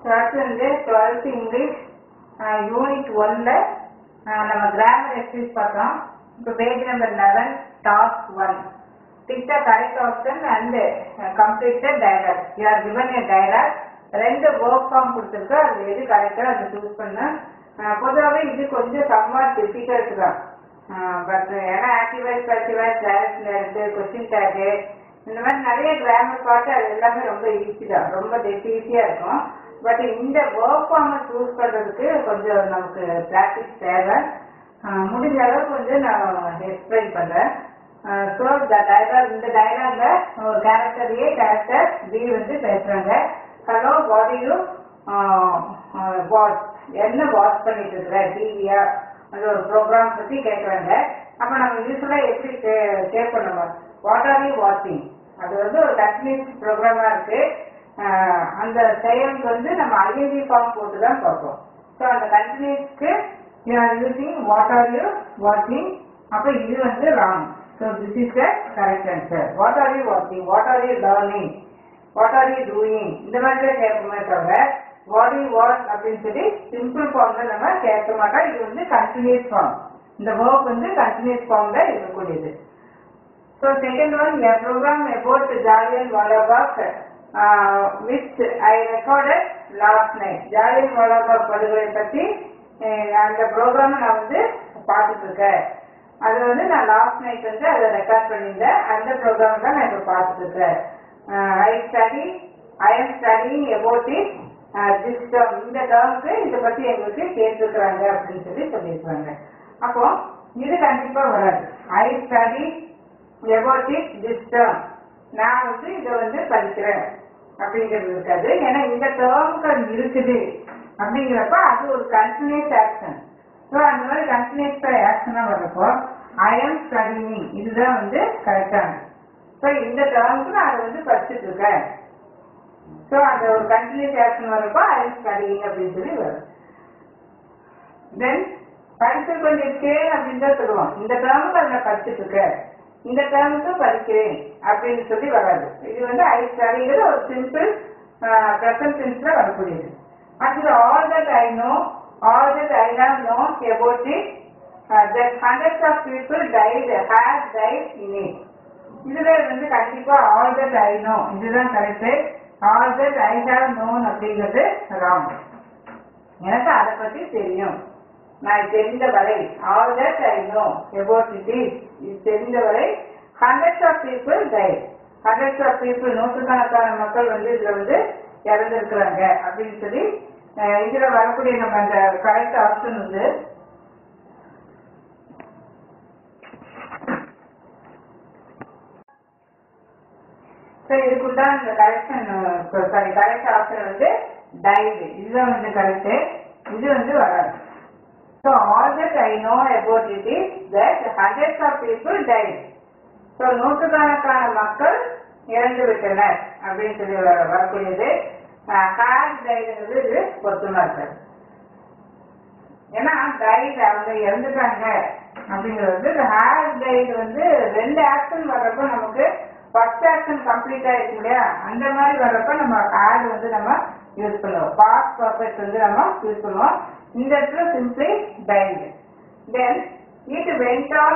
அடுத்து வந்து twelfth English unit ஒன்ல நம்ம கிராமர் எக்ஸசைஸ் பார்த்தோம் இப்போ page number eleven task one tick the correct option and complete the dialogue you are given a dialogue ரெண்டு work form கொடுத்துருக்கு அது எது கரெக்டோ அதை சூஸ் பண்ணு பொதுவாகவே இது கொஞ்சம் சம்வாட் டிஃபிகல்ட் தான் பட் ஏன்னா active voice passive voice direct இருக்கு கொஸ்டின் டேகு இந்த மாதிரி நிறைய கிராமர் பார்த்து அது எல்லாமே ரொம்ப ஈஸி தான் ரொம்ப ஈஸியாக இருக்கும் பட் இந்த ஒர்க் ஃபார்மை சூஸ் பண்ணுறதுக்கு கொஞ்சம் நமக்கு ப்ராக்டிஸ் தேவை ஆஹ் முடிஞ்ச அளவுக்கு கொஞ்சம் நான் எக்ஸ்பிளைன் பண்ணுறேன் ஸோ இந்த டயலாக் இந்த டயலாக்ல ஒரு கேரக்டர் ஏ கேரக்டர் பி வந்து பேசுகிறாங்க ஹலோ வாட் யூ வாட்ச் என்ன வாட்ச் பண்ணிட்டு இருக்கிற டிவியா அந்த ஒரு ப்ரோக்ராம் பற்றி கேட்குறாங்க அப்போ நம்ம யூஸ்வலாக எப்படி கே பண்ணுவோம் வாட் ஆர் யூ வாட்சிங் அது வந்து ஒரு கண்டினியூஸ் ப்ரோக்ராமாக இருக்கு ஆஹ் அந்த செயலுக்கு வந்து நம்ம ஐஎன்டி ஃபார்ம் போட்டு தான் பார்ப்போம் ஸோ அந்த கண்டினியூஸ்க்கு you are using what are you வாட்சிங் அப்போ இது வந்து wrong so this is the correct answer what are you வாட்சிங் what are you learning what are you doing இந்த மாதிரி தான் கேட்போமே தவிர வாட் யூ வாட் அப்படின்னு சொல்லி சிம்பிள் ஃபார்ம்ல நம்ம கேட்க மாட்டோம் இது வந்து கண்டினியூஸ் ஃபார்ம் இந்த ஒர்க் வந்து கண்டினியூஸ் ஃபார்ம்ல இருக்கக்கூடியது So second one, a program about Jallian Wallabag, uh, which I recorded last night. Jallian Wallabag படுகொலை பத்தி அஹ், அந்த ப்ரோக்ராம் நான் வந்து பார்த்துட்டு இருக்கேன் அது வந்து நான் லாஸ்ட் நைட் வந்து அதை ரெக்கார்ட் பண்ணியிருந்தேன் அந்த ப்ரோக்ராம் தான் நான் இப்போ பார்த்துட்டு இருக்கேன் I study I am studying about it this term இந்த டேர்ம்க்கு இதை பத்தி எங்களுக்கு கேட்டிருக்கிறாங்க அப்படின்னு சொல்லி சொல்லியிருக்காங்க அப்போ இது கண்டிப்பா வராது I study about it this term நான் வந்து இதை வந்து படிக்கிறேன் அப்படிங்கிறது இருக்காது ஏன்னா இந்த டேர்முக்கு அது இருக்குது அப்படிங்கிறப்ப அது ஒரு கண்டினியூஸ் ஆக்ஷன் ஸோ அந்த மாதிரி கண்டினியூஸ் ஆக்ஷனாக வர்றப்போ ஐ எம் ஸ்டடிங் இதுதான் வந்து கரெக்டானது ஸோ இந்த டேர்முக்கு நான் அதை வந்து படிச்சுட்டு இருக்கேன் ஸோ அந்த ஒரு கண்டினியூஸ் ஆக்ஷன் வரப்போ ஐ எம் ஸ்டடிங் அப்படின்னு சொல்லி வரும் தென் படித்து கொண்டிருக்கேன் அப்படின்னு தான் சொல்லுவோம் இந்த டேர்முக்கு அதில் படிச்சுட்டு இருக்கேன் இந்த டேர்முக்கு படிக்கிறேன் அப்படின்னு சொல்லி வராது இது வந்து ஐ ஸ்டடிங்கிற ஒரு சிம்பிள் ப்ரெசன்ட் டென்ஸ்ல வரக்கூடியது அடுத்தது all that I know all that I have know about it that hundreds of people died have died in it இதுல வந்து கண்டிப்பா ஆல் தட் ஐ நோ இதுதான் correct all that I have known அப்படிங்கிறது wrong எனக்கு அதை பத்தி தெரியும் நான் தெரிந்த வரை all that I know about it is இது தெரிந்த வரை hundreds of people die hundreds of people நூற்றுக்கணக்கான மக்கள் வந்து இதுல வந்து இறந்துருக்குறாங்க அப்படின்னு சொல்லி அஹ், இதுல வரக்கூடிய நம்ம அந்த கரெக்ட் ஆப்ஷன் வந்து ஸோ இதுக்குண்டான இந்த கரெக்ஷன் சாரி கரெக்ட் ஆப்ஷன் வந்து டைடு இதுதான் வந்து கரெக்ட் இது வந்து வராது so all that I know about it is that hundreds of people died so நூற்றுக்கணக்கான மக்கள் இறந்து விட்டனர் அப்படின்னு சொல்லி வர- வரக்கூடியது ஹேர் டைடுங்கிறது இது பொருத்தமா இருக்காது ஏன்னா டைட் அவங்க இறந்துட்டாங்க அப்படிங்கிறது வந்து இந்த ஹேர் டைட் வந்து ரெண்டு ஆக்ஷன் வர்றப்ப நமக்கு ஃபர்ஸ்ட் ஆக்ஷன் கம்ப்ளீட் ஆயிருக்கு இல்லையா அந்த மாதிரி வர்றப்ப நம்ம ஹேர் வந்து நம்ம யூஸ் பண்ணுவோம் பாஸ்ட் பர்ஃபெக்ட் வந்து நம்ம யூஸ் பண்ணுவோம் இந்த இடத்துல simply died then it went on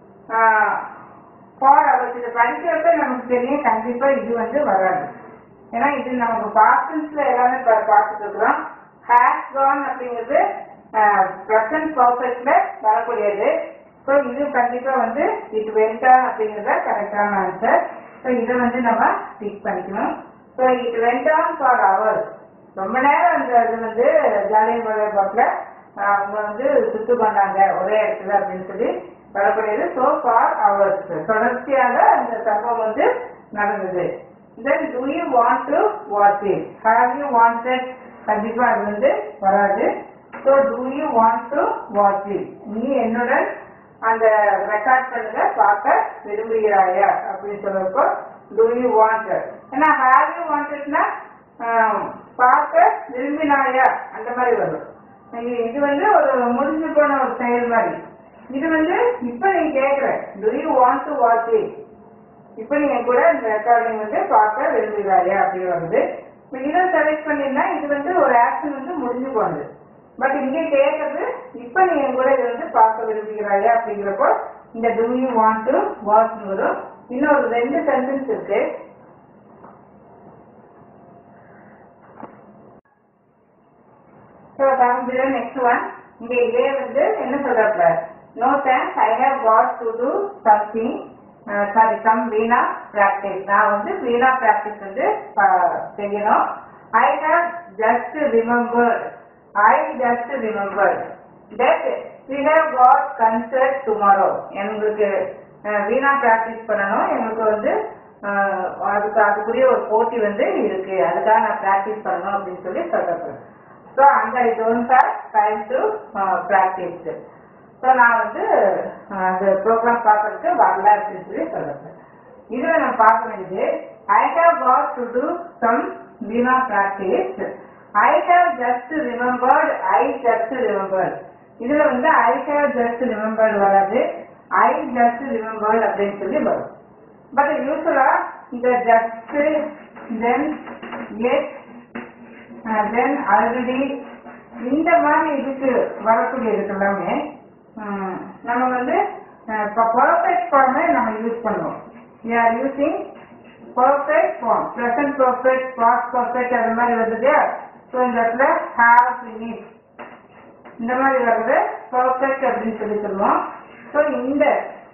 for hours இது படிக்கிறப்ப நமக்கு தெரியும் கண்டிப்பா இது வந்து வராது ஏன்னா இது நமக்கு பாஸ்டன்ஸ்ல எல்லாமே பா- பார்த்துட்டு இருக்கிறோம் ஹேஸ் கான் அப்படிங்கிறது ப்ரெசன்ட் பர்ஃபெக்ட்ல வரக்கூடியது ஸோ இது கண்டிப்பா வந்து இது வெண்டா அப்படிங்கிறத கரெக்டான ஆன்சர் ஸோ இதை வந்து நம்ம டிக் பண்ணிக்கணும் so it went on for hours ரொம்ப நேரம் அந்த இது வந்து ஜாலியன் பாக்கில் அவங்க வந்து சுத்து பண்ணாங்க ஒரே இடத்துல அப்படின்னு சொல்லி வரக்கூடியது ஸோ ஃபார் ஹவர்ஸ் தொடர்ச்சியாக அந்த சம்பவம் வந்து நடந்தது then do you want to watch it have you wanted கண்டிப்பா அது வந்து வராது so do you want to watch it நீ என்னுடன் அந்த ரெக்கார்ட் பண்ணுங்க பார்க்க விரும்புகிறாயா அப்படின்னு சொல்றப்போ டு யூ வாண்ட் ஏன்னா ஹாவ் யூ வாண்டட்னா பார்க்க விரும்பினாயா அந்த மாதிரி வரும் இது- இது வந்து ஒரு முடிஞ்சு போன ஒரு செயல் மாதிரி இது வந்து இப்ப நீ கேக்குற do you want to watch it இப்ப நீங்க கூட இந்த ரெக்கார்டிங் வந்து பார்க்க விரும்புகிறாயா அப்படி வருது இதை செலக்ட் பண்ணிருந்தா இது வந்து ஒரு ஆக்ஷன் வந்து முடிஞ்சு போனது பட் இங்கே கேட்கறது இப்ப நீ என் கூட இதை வந்து பார்க்க விரும்புகிறாயா அப்படிங்கிறப்போ இந்த do you want to watch வரும் இன்னொரு ரெண்டு சென்டென்ஸ் இருக்கு ஸோ தமிழ் நெக்ஸ்ட் ஒன் இங்க இதே வந்து என்ன சொல்றப்ப no thanks I have got to do something sorry some veena practice நான் வந்து வீணா பிராக்டிஸ் வந்து ப- செய்யணும் I have just remembered I just remembered that we have got concert tomorrow எங்களுக்கு அஹ், வீணா பிராக்டிஸ் பண்ணணும் எங்களுக்கு வந்து அஹ், அதுக்கு அதுக்குரிய ஒரு போட்டி வந்து இருக்கு அதுக்காக நான் பிராக்டிஸ் பண்ணணும் அப்படின்னு சொல்லி சொல்றேன் ஸோ அந்த I don't have time to practice so நான் வந்து அஹ், அந்த ப்ரோக்ராம் பார்க்கறதுக்கு வரல அப்படின்னு சொல்லி சொல்றேன் இதில் நான் பார்க்க வேண்டியது I have got to do some veena practice I have just remembered I just remembered இதுல வந்து ஐ ஹேவ் ஜஸ்ட் ரிமெம்பர்ட் வராது ஐ ஜஸ்ட் ரிமெம்பர்ட் அப்படின்னு சொல்லி வரும் பட் யூஸ்வலா இந்த just then yes then already இந்த மாதிரி இதுக்கு வரக்கூடியதுக்கு எல்லாமே ஹம், நம்ம வந்து இப்போ பர்ஃபெக்ட் ஃபார்மை நம்ம யூஸ் பண்ணுவோம் we are using perfect form present perfect past perfect அது மாதிரி வருது இல்லையா ஸோ இந்த இடத்துல have finished இந்த மாதிரி வர்றது பர்ஃபெக்ட் அப்படின்னு சொல்லி சொல்லுவோம் ஸோ இந்த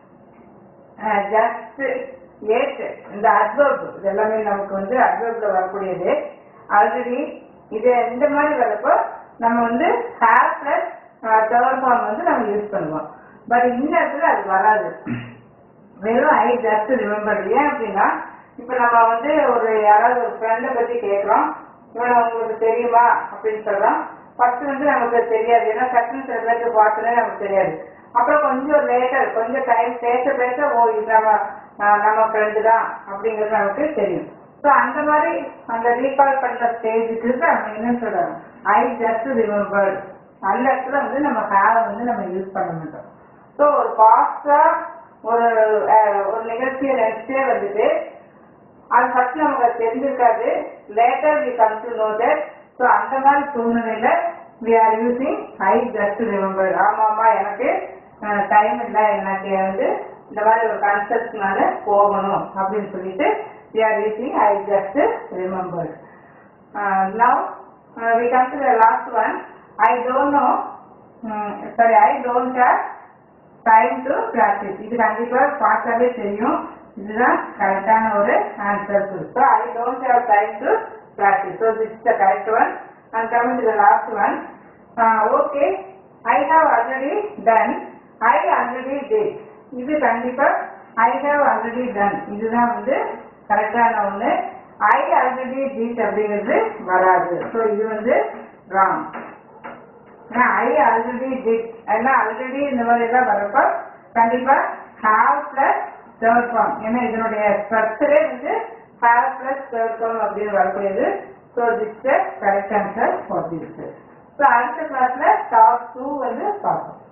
ஜஸ்ட் ஏட் இந்த அட்வர்ப் இது எல்லாமே நமக்கு வந்து அட்வர்ப்ல வரக்கூடியது ஆல்ரெடி இது இந்த மாதிரி வரப்போ நம்ம வந்து ஹேர் பிளஸ் தேர்ட் ஃபார்ம் வந்து நம்ம யூஸ் பண்ணுவோம் பட் இந்த இடத்துல அது வராது வெறும் ஐ ஜஸ்ட் ரிமெம்பர் ஏன் அப்படின்னா இப்போ நம்ம வந்து ஒரு யாராவது ஒரு ஃப்ரெண்டை பற்றி கேட்குறோம் இவனை உங்களுக்கு தெரியுமா அப்படின்னு சொல்றோம் ஃபர்ஸ்ட் வந்து நமக்கு தெரியாது ஏன்னா டக்குன்னு சில பேருக்கு பார்த்தோன்னே நமக்கு தெரியாது அப்புறம் கொஞ்சம் லேட்டர் கொஞ்சம் டைம் பேச பேச ஓ இது நம்ம ஆஹ் நம்ம ஃப்ரெண்டு தான் அப்படிங்கிறது நமக்கு தெரியும் ஸோ அந்த மாதிரி அந்த ரீகால் பண்ற ஸ்டேஜுக்கு நம்ம என்ன சொல்றோம் ஐ ஜஸ்ட் ரிமெம்பர் அந்த இடத்துல வந்து நம்ம ஹேர் வந்து நம்ம யூஸ் பண்ண மாட்டோம் ஸோ ஒரு பாஸ்டா ஒரு அஹ், ஒரு நிகழ்ச்சியை நினைச்சே வந்துட்டு அது ஃபர்ஸ்ட் நமக்கு தெரிஞ்சிருக்காது later we come to know that so அந்த மாதிரி சூழ்நிலையில we are using I just remember ஆமாமா எனக்கு டைம் இல்லை எனக்கு வந்து இந்த மாதிரி ஒரு கன்சர்ட்னால போகணும் அப்படின்னு சொல்லிட்டு we are using I just remember now we come to the last one I don't know sorry I don't have time to practice இது கண்டிப்பா பார்த்தாலே தெரியும் இதுதான் கரெக்டான ஒரு answer so I don't have time to practice so this the correct one and coming to the last one okay I have already done I already did இது கண்டிப்பா ஐ have already ton இதுதான் வந்து கரெக்டான ஒன்று ஐ ஆல்ரெடி டிட் அப்படிங்கிறது வராது so இது வந்து ராங் ஐ ஆல்ரெடி டிட் ஏன்னா ஆல்ரெடி இந்த மாதிரி எல்லாம் வரப்போ கண்டிப்பா ஹாவ் பிளஸ் தேர்ட் ஃபார்ம் ஏன்னா இதனுடைய ஸ்ட்ரக்சரே வந்து ஹாவ் பிளஸ் தேர்ட் ஃபார்ம் அப்படின்னு வரக்கூடியது so this correct answer for this so அடுத்த கிளாஸ்ல டாப் டூ வந்து பார்ப்போம்